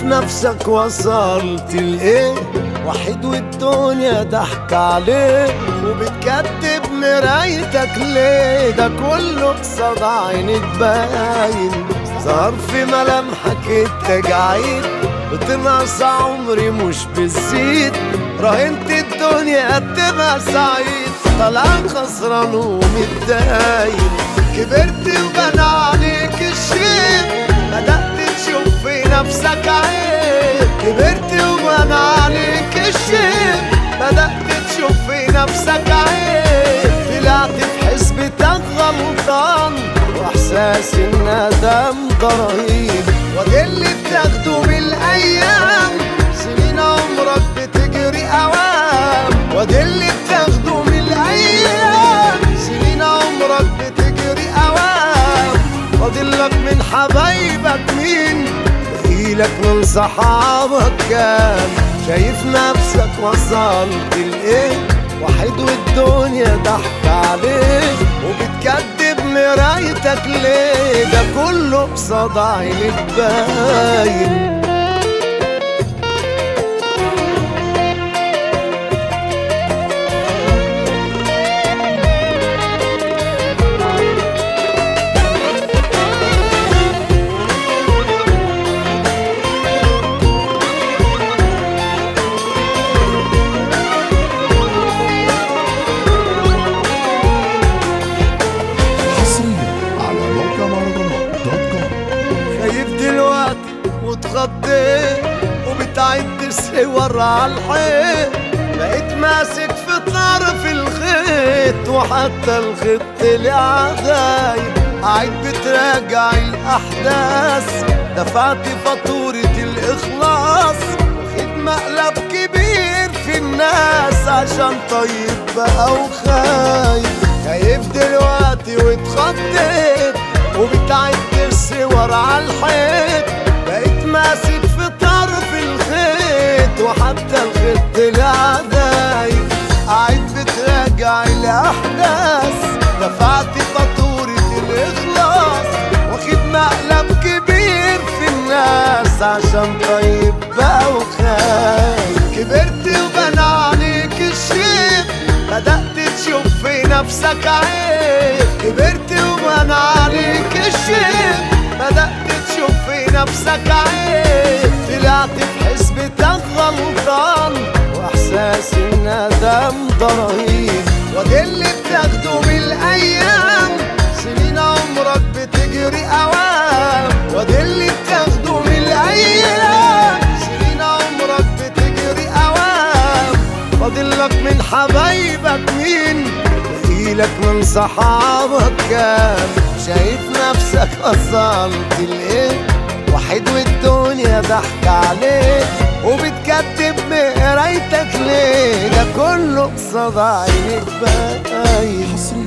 نفسك وصلت لإيه وحيد والدنيا ضحك عليه وبتكدب مرايتك ليه ده كله قصاد عينك باين ظهر في ملامحك التجاعيد بتنقص عمري مش بتزيد راهنت الدنيا تبقى سعيد طلع خسران ومتداين كبرت وبنى عليك الشيب بدأت تشوف في نفسك عيب كبرت وبنى عليك الشيب بدأت تشوف في نفسك عيب طلعت في حسبتك غلطان واحساس الندم ده رهيب وادي اللي بتاخده من الايام سنين عمرك بتجري اوام وادي اللي بتاخده من الايام سنين عمرك بتجري اوام فاضلك من حبايبك مين بقيلك من صحابك كام شايف نفسك وصلت لايه وحيد والدنيا ضحك عليك وبتكدب مرايتك ليه ده كله قصاد عينك باين حصريا على موقع مهرجانات دوت كوم خايف دلوقتي واتخضيت وبتعد الصور على الحيط بقيت ماسك في طرف الخيط وحتى الخيط طلع غايب قاعد بتراجع الأحداث دفعت فاتورة الإخلاص واخد مقلب كبير في الناس عشان طيب بقى وخايف خايف دلوقتي واتخضيت وبتعد الصور على الحيط بقيت ماسك في طرف الخيط وحتى الخيط طلع دايب قاعد بتراجع الاحداث دفعت فاتورة الاخلاص واخد مقلب كبير في الناس عشان طيب بقى وخايف كبرت وبنى عليك الشيب بدأت تشوف في نفسك عيب كبرت وبنى عليك الشيب بدأت تشوف في نفسك عيب طلعت في حسبتك غلطان واحساس الندم ده رهيب وادي اللي بتاخده من الايام سنين عمرك بتجري اوام وادي اللي بتاخده من الايام سنين عمرك بتجري اوام فاضلك من حبايبك مين بقيلك من صحابك كام شايف نفسك وصلت لايه وحيد والدنيا ضحك عليك وبتكتب بقرايتك ليه ده كله قصاد عينك باين حصريا